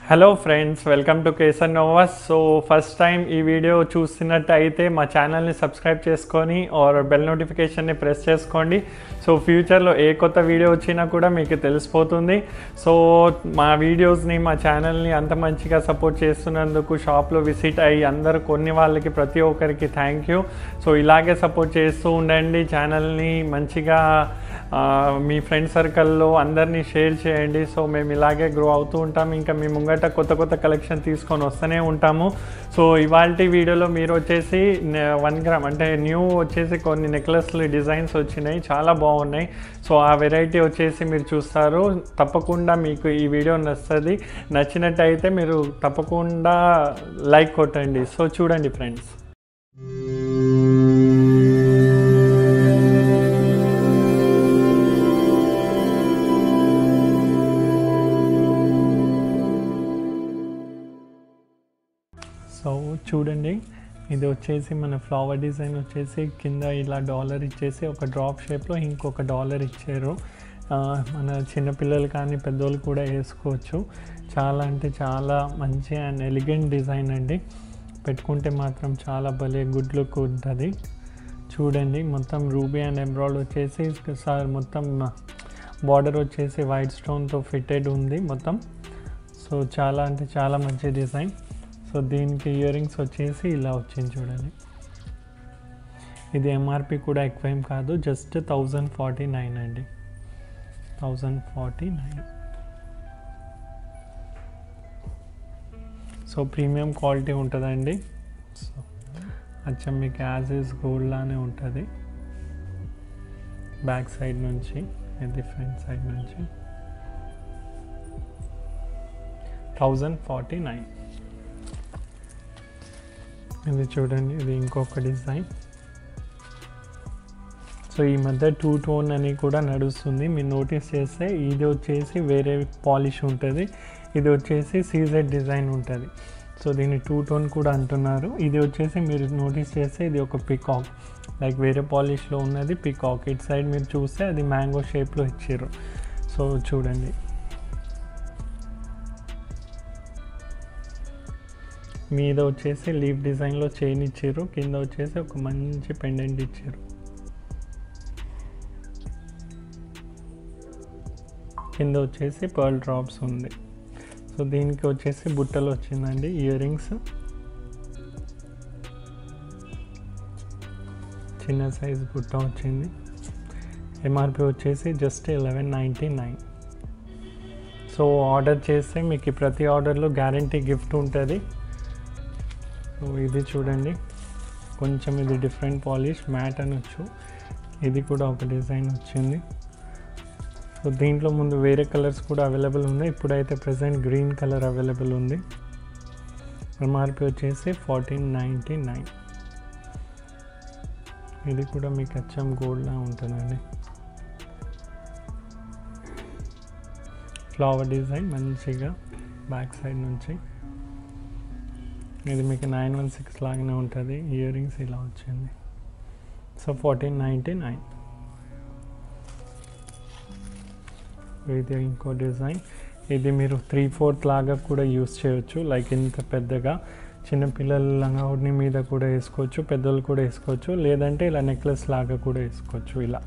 hello friends welcome to కేసర్ నోవాస్ so first time ఈ వీడియో చూస్తున్నట్టయితే మా ఛానల్ని సబ్స్క్రైబ్ చేసుకొని ఆర్ బెల్ నోటిఫికేషన్ని ప్రెస్ చేసుకోండి సో ఫ్యూచర్లో ఏ కొత్త వీడియో వచ్చినా కూడా మీకు తెలిసిపోతుంది సో మా వీడియోస్ని మా ఛానల్ని అంత మంచిగా సపోర్ట్ చేస్తున్నందుకు షాప్లో విజిట్ అయ్యి అందరు కొన్ని వాళ్ళకి ప్రతి ఒక్కరికి థ్యాంక్ యూ సో ఇలాగే సపోర్ట్ చేస్తూ ఉండండి ఛానల్ని మంచిగా ఆ, మీ ఫ్రెండ్ సర్కిల్లో అందరినీ షేర్ చేయండి సో మేము ఇలాగే గ్రో అవుతూ ఉంటాం ఇంకా మీ ముంగట కొత్త కొత్త కలెక్షన్ తీసుకొని వస్తూనే ఉంటాము సో ఇవాళ వీడియోలో మీరు వచ్చేసి వన్ గ్రామ్ అంటే న్యూ వచ్చేసి కొన్ని నెక్లెస్లు డిజైన్స్ వచ్చినాయి చాలా బాగున్నాయి సో ఆ వెరైటీ వచ్చేసి మీరు చూస్తారు తప్పకుండా మీకు ఈ వీడియో నచ్చుతుంది నచ్చినట్టయితే మీరు తప్పకుండా లైక్ కొట్టండి సో చూడండి ఫ్రెండ్స్ సో చూడండి ఇది వచ్చేసి మన ఫ్లవర్ డిజైన్ వచ్చేసి కింద ఇలా డాలర్ ఇచ్చేసి ఒక డ్రాప్ షేప్లో ఇంకొక డాలర్ ఇచ్చారు ఆ, మన చిన్నపిల్లలు కానీ పెద్దోళ్ళు కూడా వేసుకోవచ్చు చాలా అంటే చాలా మంచి అండ్ ఎలిగెంట్ డిజైన్ అండి పెట్టుకుంటే మాత్రం చాలా భలే గుడ్ లుక్ ఉంటుంది చూడండి మొత్తం రూబీ అండ్ ఎంబ్రాయిడ్ వచ్చేసి సార్ మొత్తం బార్డర్ వచ్చేసి వైట్ స్టోన్తో ఫిట్టెడ్ ఉంది మొత్తం సో చాలా అంటే చాలా మంచి డిజైన్ సో దీనికి ఇయర్ రింగ్స్ వచ్చేసి ఇలా వచ్చింది చూడండి ఇది ఎంఆర్పి కూడా ఎక్కువ ఏం కాదు జస్ట్ థౌజండ్ ఫార్టీ నైన్ అండి thousand forty nine so premium quality ఉంటుందండి సో అచ్చం మీకు యాజ్ ఈజ్ గోల్డ్ లానే ఉంటుంది బ్యాక్ సైడ్ నుంచి ఇది ఫ్రంట్ సైడ్ నుంచి థౌజండ్ ఫార్టీ నైన్ ఇది చూడండి ఇది ఇంకొక డిజైన్ సో ఈ మధ్య టూ టోన్ అని కూడా నడుస్తుంది మీరు నోటీస్ చేస్తే ఇది వచ్చేసి వేరే పాలిష్ ఉంటుంది ఇది వచ్చేసి సీజెడ్ డిజైన్ ఉంటుంది సో దీన్ని టూ టోన్ కూడా అంటున్నారు ఇది వచ్చేసి మీరు నోటీస్ చేస్తే ఇది ఒక పికాక్ లైక్ వేరే పాలిష్లో ఉన్నది పికాక్ ఇట్ సైడ్ మీరు చూస్తే అది మ్యాంగో షేప్లో ఇచ్చారు సో చూడండి మీద వచ్చేసి లీఫ్ డిజైన్లో చైన్ ఇచ్చారు కింద వచ్చేసి ఒక మంచి పెండెంట్ ఇచ్చారు కింద వచ్చేసి పర్ల్ డ్రాప్స్ ఉంది సో దీనికి వచ్చేసి బుట్టలు వచ్చిందండి ఇయర్ రింగ్స్ చిన్న సైజ్ బుట్ట వచ్చింది ఎంఆర్పి వచ్చేసి just eleven ninety nine so order చేస్తే మీకు ప్రతి ఆర్డర్లో గ్యారంటీ గిఫ్ట్ ఉంటుంది సో ఇది చూడండి కొంచెం ఇది డిఫరెంట్ పాలిష్ మ్యాట్ అనొచ్చు ఇది కూడా ఒక డిజైన్ వచ్చింది సో దీంట్లో ముందు వేరే కలర్స్ కూడా అవైలబుల్ ఉన్నాయి ఇప్పుడైతే ప్రజెంట్ గ్రీన్ కలర్ అవైలబుల్ ఉంది ఎంఆర్పి వచ్చేసి ఫార్టీన్ నైంటీ నైన్ ఇది కూడా మీకు అచ్చం గోల్డ్లా ఉంటుందండి ఫ్లవర్ డిజైన్ మంచిగా బ్యాక్ సైడ్ నుంచి ఇది మీకు నైన్ వన్ సిక్స్ లాగానే ఉంటుంది ఇయర్ రింగ్స్ ఇలా వచ్చింది సో ఫోర్టీన్ నైంటీ నైన్ ఇది ఇంకో డిజైన్ ఇది మీరు త్రీ ఫోర్త్ లాగా కూడా యూస్ చేయొచ్చు లైక్ ఇంత పెద్దగా చిన్నపిల్లల లంగావుడిని మీద కూడా వేసుకోవచ్చు పెద్దలు కూడా వేసుకోవచ్చు లేదంటే ఇలా నెక్లెస్ లాగా కూడా వేసుకోవచ్చు ఇలా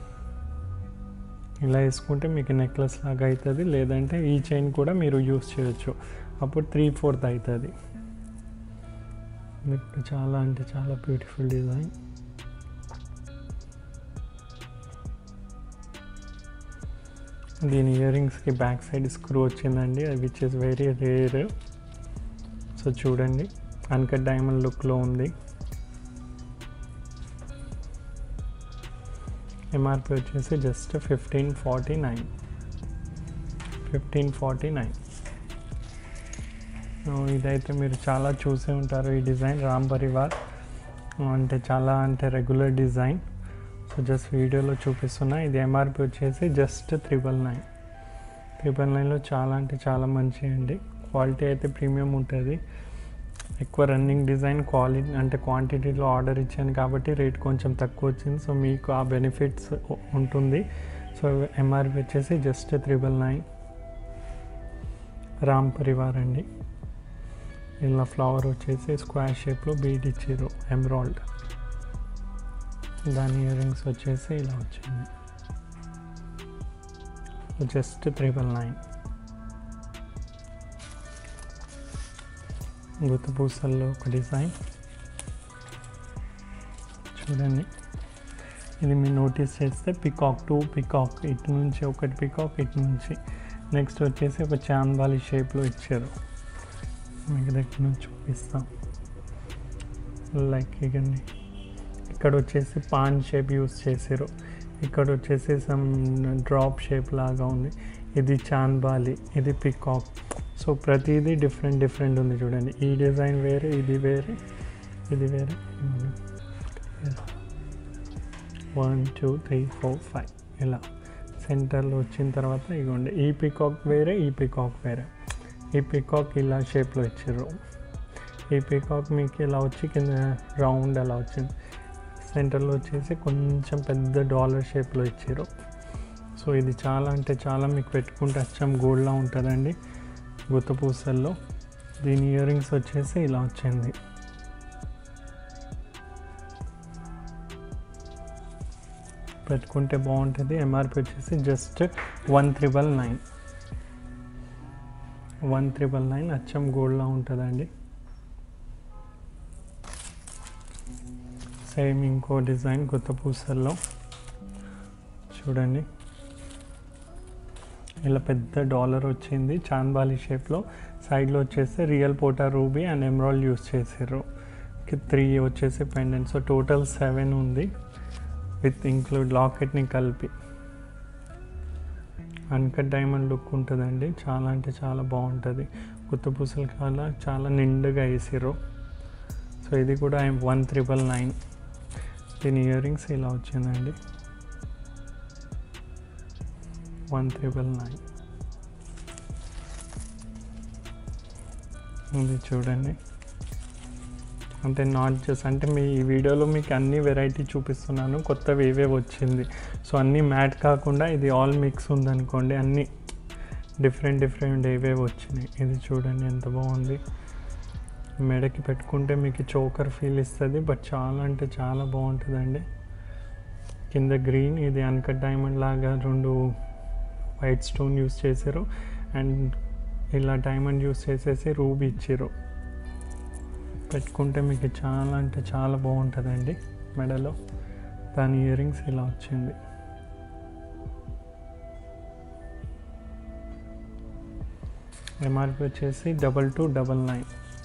ఇలా వేసుకుంటే మీకు నెక్లెస్ లాగా అవుతుంది లేదంటే ఈ చైన్ కూడా మీరు యూస్ చేయొచ్చు అప్పుడు త్రీ ఫోర్త్ అవుతుంది మీకు చాలా అంటే చాలా బ్యూటిఫుల్ డిజైన్ దీని ఇయర్ రింగ్స్కి బ్యాక్ సైడ్ స్క్రూ వచ్చిందండి which is very rare so చూడండి అన్కట్ డైమండ్ లుక్లో ఉంది ఎంఆర్పి వచ్చేసి just fifteen forty nine fifteen forty nine ఇదైతే మీరు చాలా చూసే ఉంటారు ఈ డిజైన్ రామ్ పరివార్ అంటే చాలా అంటే రెగ్యులర్ డిజైన్ సో జస్ట్ వీడియోలో చూపిస్తున్నా ఇది ఎంఆర్పి వచ్చేసి జస్ట్ త్రిబల్ నైన్ త్రిబల్ నైన్లో చాలా అంటే చాలా మంచి అండి క్వాలిటీ అయితే ప్రీమియం ఉంటుంది ఎక్కువ రన్నింగ్ డిజైన్ క్వాలిటీ అంటే క్వాంటిటీలో ఆర్డర్ ఇచ్చాను కాబట్టి రేట్ కొంచెం తక్కువ వచ్చింది సో మీకు ఆ బెనిఫిట్స్ ఉంటుంది సో ఎంఆర్పి వచ్చేసి just triple nine Ram Parivar అండి ఇలా ఫ్లవర్ వచ్చేసి స్క్వేర్ షేప్లో బీట్ ఇచ్చారు ఎమరాల్డ్ దాని ఇయర్ రింగ్స్ వచ్చేసి ఇలా వచ్చింది జస్ట్ త్రిబుల్ నైన్ గుత్తపూసల్లో ఒక డిజైన్ చూడండి ఇది మీరు నోటీస్ చేస్తే పికాక్ టూ పికాక్ ఇటు నుంచి ఒకటి పికాక్ ఇటు నుంచి నెక్స్ట్ వచ్చేసి ఒక చాందాలి షేప్లో ఇచ్చారు మీకు దగ్గర నుంచి చూపిస్తాం లైక్ ఇకండి ఇక్కడ వచ్చేసి పాన్ షేప్ యూస్ చేసారు ఇక్కడ వచ్చేసి సమ్ డ్రాప్ షేప్ లాగా ఉంది ఇది చాంద్బాలి ఇది పికాక్ సో ప్రతిదీ డిఫరెంట్ డిఫరెంట్ ఉంది చూడండి ఈ డిజైన్ వేరే ఇది వేరే ఇది వేరే one two three four five ఇలా సెంటర్లో వచ్చిన తర్వాత ఇగోండి ఈ పికాక్ వేరే ఈ పికాక్ వేరే ఈ పికాక్ ఇలా షేప్లో ఇచ్చారు ఈ పికాక్ మీకు ఇలా వచ్చి కింద రౌండ్ అలా వచ్చింది సెంటర్లో వచ్చేసి కొంచెం పెద్ద డాలర్ షేప్లో ఇచ్చారు సో ఇది చాలా అంటే చాలా మీకు పెట్టుకుంటే అచ్చం గోల్డ్లా ఉంటుందండి గుత్తపూసల్లో దీని ఇయర్ రింగ్స్ వచ్చేసి ఇలా వచ్చింది పెట్టుకుంటే బాగుంటుంది ఎంఆర్పి వచ్చేసి just one triple nine one triple nine అచ్చం గోల్డ్లా ఉంటుందండి సేమ్ ఇంకో డిజైన్ కొత్త పూసల్లో చూడండి ఇలా పెద్ద డాలర్ వచ్చింది చాంద్బాలి షేప్లో సైడ్లో వచ్చేసి రియల్ పోటా రూబీ అండ్ ఎమరాల్డ్ యూస్ చేసారు త్రీ వచ్చేసి పెండెంట్ సో టోటల్ సెవెన్ ఉంది విత్ ఇంక్లూడ్ లాకెట్ని కలిపి అన్కట్ డైమండ్ లుక్ ఉంటుందండి చాలా అంటే చాలా బాగుంటుంది కొత్త పూసలు కాల చాలా నిండుగా వేసారు సో ఇది కూడా వన్ త్రిబల్ నైన్ దీని ఇయర్ రింగ్స్ ఇలా వచ్చిందండి వన్ త్రిబుల్ నైన్ ఇది చూడండి అంటే నాట్ జస్ట్ అంటే మీ ఈ వీడియోలో మీకు అన్ని వెరైటీ చూపిస్తున్నాను కొత్తవి ఏవే వచ్చింది సో అన్నీ మ్యాట్ కాకుండా ఇది ఆల్ మిక్స్ ఉందనుకోండి అన్నీ డిఫరెంట్ డిఫరెంట్ ఏవేవి వచ్చినాయి ఇది చూడండి ఎంత బాగుంది మెడకి పెట్టుకుంటే మీకు చోకర్ ఫీల్ ఇస్తుంది బట్ చాలా అంటే చాలా బాగుంటుందండి కింద గ్రీన్ ఇది అన్కట్ డైమండ్ లాగా రెండు వైట్ స్టోన్ యూస్ చేశారు అండ్ ఇలా డైమండ్ యూస్ చేసేసి రూబీ ఇచ్చారు పెట్టుకుంటే మీకు చాలా అంటే చాలా బాగుంటుందండి మెడలో దాని ఇయర్ రింగ్స్ ఇలా వచ్చింది ఎంఆర్పి వచ్చేసి double two double nine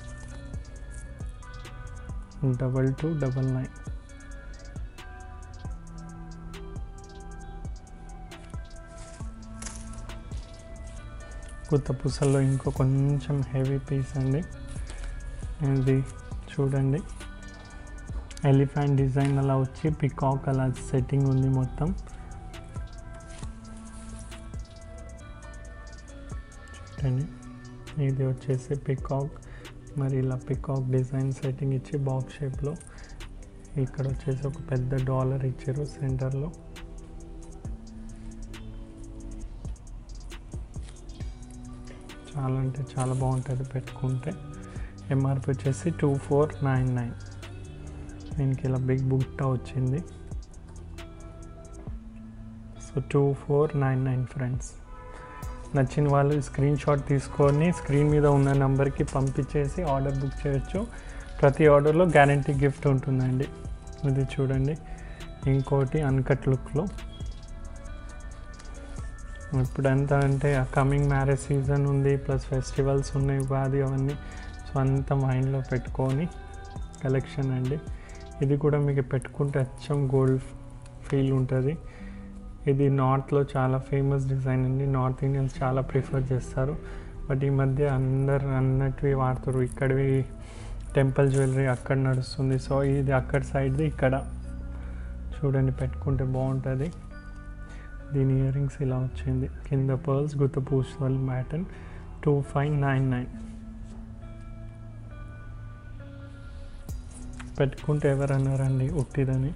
double two double nine కొత్త పూసల్లో ఇంకో కొంచెం హెవీ పీస్ అండి ఇది చూడండి ఎలిఫెంట్ డిజైన్ అలా వచ్చి పికాక్ అలా సెట్టింగ్ ఉంది మొత్తం చూడండి ఇది వచ్చేసి పికాక్ మరి ఇలా పికాక్ డిజైన్ సెట్టింగ్ ఇచ్చి బాక్స్ షేప్లో ఇక్కడ వచ్చేసి ఒక పెద్ద డాలర్ ఇచ్చారు సెంటర్లో చాలా అంటే చాలా బాగుంటుంది పెట్టుకుంటే ఎంఆర్పి వచ్చేసి టూ ఫోర్ నైన్ నైన్ దీనికి ఇలా బిగ్ బుట్ట వచ్చింది so two four nine nine friends నచ్చిన వాళ్ళు స్క్రీన్ షాట్ తీసుకొని స్క్రీన్ మీద ఉన్న నెంబర్కి పంపించేసి ఆర్డర్ బుక్ చేయొచ్చు ప్రతి ఆర్డర్లో గ్యారంటీ గిఫ్ట్ ఉంటుందండి ఇది చూడండి ఇంకోటి అన్కట్ లుక్లో ఇప్పుడు ఎంత అంటే కమింగ్ మ్యారేజ్ సీజన్ ఉంది ప్లస్ ఫెస్టివల్స్ ఉన్నాయి ఉగాది అవన్నీ సో అంత మైండ్లో పెట్టుకొని కలెక్షన్ అండి ఇది కూడా మీకు పెట్టుకుంటే అచ్చం గోల్డ్ ఫీల్ ఉంటుంది ఇది నార్త్లో చాలా ఫేమస్ డిజైన్ అండి నార్త్ ఇండియన్స్ చాలా ప్రిఫర్ చేస్తారు బట్ ఈ మధ్య అందరు అన్నటివి వాడుతారు ఇక్కడివి టెంపుల్ జ్యువెలరీ అక్కడ నడుస్తుంది సో ఇది అక్కడ సైడ్ది ఇక్కడ చూడండి పెట్టుకుంటే బాగుంటుంది దీని ఇయర్ రింగ్స్ ఇలా వచ్చింది కింద పర్ల్స్ గుత్త పూసల్ మ్యాటన్ టూ ఫైవ్ నైన్ నైన్ పెట్టుకుంటే ఎవరన్నారండి ఉట్టిదని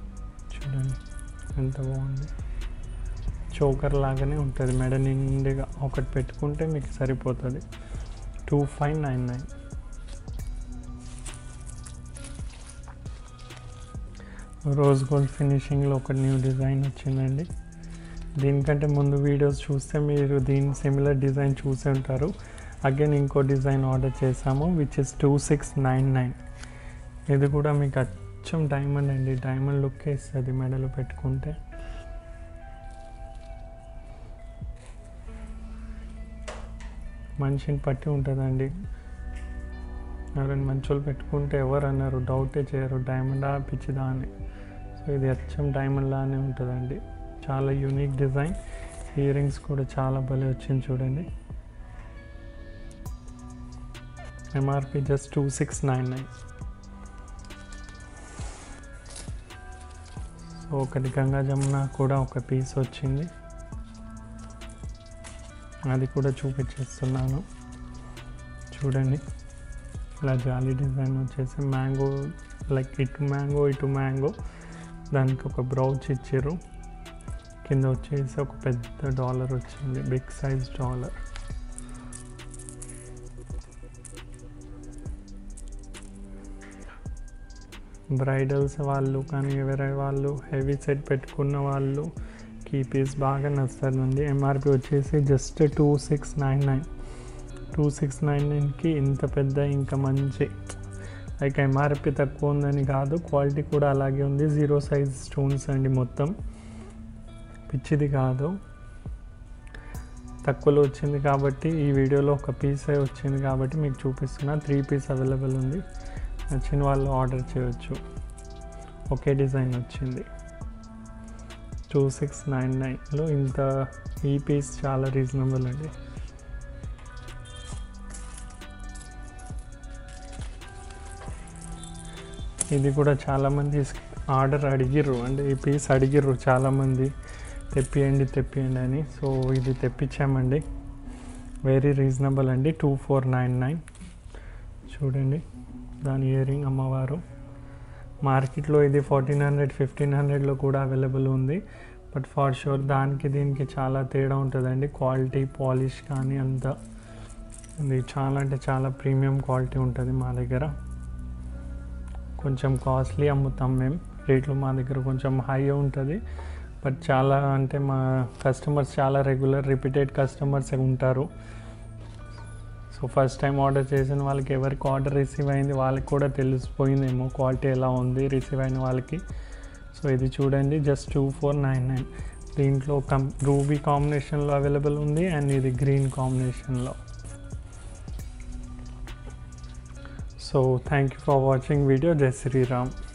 చూడండి ఎంత బాగుంది చోకర్ లాగానే ఉంటుంది మెడ నిండుగా ఒకటి పెట్టుకుంటే మీకు సరిపోతుంది two five nine nine rose gold ఫినిషింగ్లో ఒక న్యూ డిజైన్ వచ్చిందండి దీనికంటే ముందు వీడియోస్ చూస్తే మీరు దీని సిమిలర్ డిజైన్ చూసి ఉంటారు అగైన్ ఇంకో డిజైన్ ఆర్డర్ చేసాము which is two six nine nine ఇది కూడా మీకు అచ్చం డైమండ్ అండి డైమండ్ లుక్ వేస్తుంది మెడలో పెట్టుకుంటే మనిషిని పట్టి ఉంటుందండి ఎవరైనా మంచోళ్ళు పెట్టుకుంటే ఎవరు అన్నారు డౌటే చేయరు డైమండా పిచ్చిదా అని సో ఇది అచ్చం డైమండ్ లానే ఉంటుందండి చాలా యూనిక్ డిజైన్ ఇయర్ రింగ్స్ కూడా చాలా భలే వచ్చింది చూడండి MRP just two six nine nine so ఒకటి గంగా జమున కూడా ఒక పీస్ వచ్చింది అది కూడా చూపించేస్తున్నాను చూడండి ఇలా జాలీ డిజైన్ వచ్చేసి మ్యాంగో లైక్ ఇటు మ్యాంగో ఇటు మ్యాంగో దానికి ఒక బ్రౌచ్ ఇచ్చారు కింద వచ్చేసి ఒక పెద్ద డాలర్ వచ్చింది బిగ్ సైజ్ డాలర్ బ్రైడల్స్ వాళ్ళు కానీ వేరే వాళ్ళు హెవీ సెట్ పెట్టుకున్న వాళ్ళు కీ పీస్ బాగా నచ్చుతుందండి ఎంఆర్పి వచ్చేసి just two six nine nine two six నైన్ నైన్కి ఇంత పెద్ద ఇంకా మంచి లైక్ ఎంఆర్పి తక్కువ ఉందని కాదు క్వాలిటీ కూడా అలాగే ఉంది జీరో సైజ్ స్టోన్స్ అండి మొత్తం పిచ్చిది కాదు తక్కువలో వచ్చింది కాబట్టి ఈ వీడియోలో ఒక పీసే వచ్చింది కాబట్టి మీకు చూపిస్తున్నా త్రీ పీస్ అవైలబుల్ ఉంది నచ్చిన వాళ్ళు ఆర్డర్ చేయొచ్చు ఒకే డిజైన్ వచ్చింది టూ సిక్స్ నైన్ నైన్లో ఇంత ఈ పీస్ చాలా రీజనబుల్ అండి ఇది కూడా చాలామంది ఆర్డర్ అడిగిర్రు అంటే ఈ పీస్ అడిగిర్రు చాలామంది తెప్పియండి తెప్పియండి అని సో ఇది తెప్పించామండి వెరీ రీజనబుల్ అండి టూ ఫోర్ నైన్ నైన్ చూడండి దాని ఇయర్ రింగ్ అమ్మవారు మార్కెట్లో ఇది ఫోర్టీన్ హండ్రెడ్ ఫిఫ్టీన్ హండ్రెడ్లో కూడా అవైలబుల్ ఉంది బట్ ఫార్ షూర్ దానికి దీనికి చాలా తేడా ఉంటుందండి క్వాలిటీ పాలిష్ కానీ అంతా ఇది చాలా అంటే చాలా ప్రీమియం క్వాలిటీ ఉంటుంది మా దగ్గర కొంచెం కాస్ట్లీ అమ్ముతాం మేము రేట్లు మా దగ్గర కొంచెం హై ఉంటుంది బట్ చాలా అంటే మా కస్టమర్స్ చాలా రెగ్యులర్ రిపీటెడ్ కస్టమర్స్ ఉంటారు సో ఫస్ట్ టైం ఆర్డర్ చేసిన వాళ్ళకి ఎవరికి ఆర్డర్ రిసీవ్ అయింది వాళ్ళకి కూడా తెలిసిపోయిందేమో క్వాలిటీ ఎలా ఉంది రిసీవ్ అయిన వాళ్ళకి సో ఇది చూడండి just two four nine nine దీంట్లో కం రూబీ కాంబినేషన్లో అవైలబుల్ ఉంది అండ్ ఇది గ్రీన్ కాంబినేషన్లో so thank you for watching video జై శ్రీరామ్